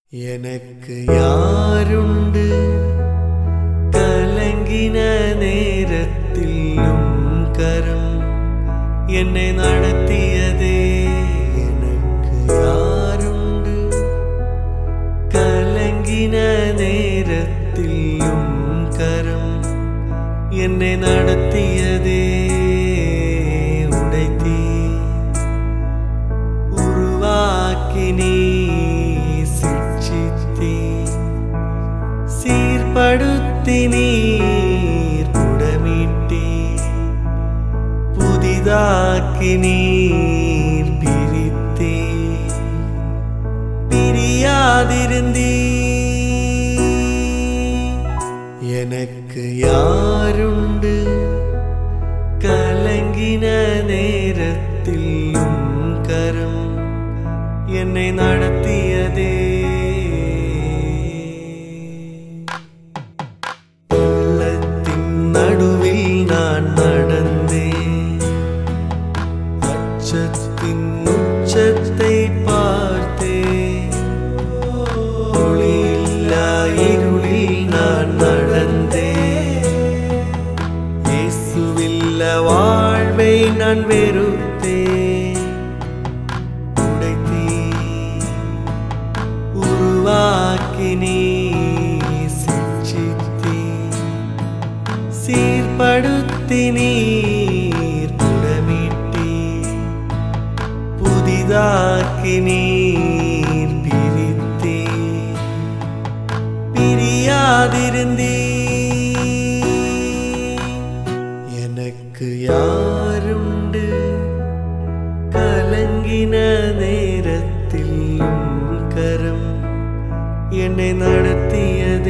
எனக்கு யாருண்டு கலங்கின நேரத்திலும் கரம் என்னை நடத்தியதே எனக்கு யாருண்டு கலங்கின நேரத்திலும் கரம் என்னை நடத்தியதே உடைத்தீ உருவாக்கி நீ சிக்ஷித்தீ சீர்படுத்தி நீர் புடமிட்டீ புதிதாக்கி நீர் பிரித்தீ பிரியாதிருந்தீ எனக்கு யாருண்டு கலங்கின நேரத்திலும் கரம் என்னை நடத்தியதே உள்ளத்தின் நடுவில் நான் நடந்தேன் அச்சத்தின் உச்சத்தை பார்த்தேன் ஒளியில்லா இருளில் நான் நடந்தேன் இயேசுவில்ல வாழ்வை நான் வெறுத்தேன் உடைத்தீ உருவாக்கி நீ சிக்ஷித்தீ சீர்படுத்தி நீர் புடமிட்டீ புதிதாக்கி நீர் பிரித்தீ பிரியாதிருந்தீ எனக்கு யாருண்டு கலங்கின நேரத்திலும் கரம் என்னை நடத்தியதே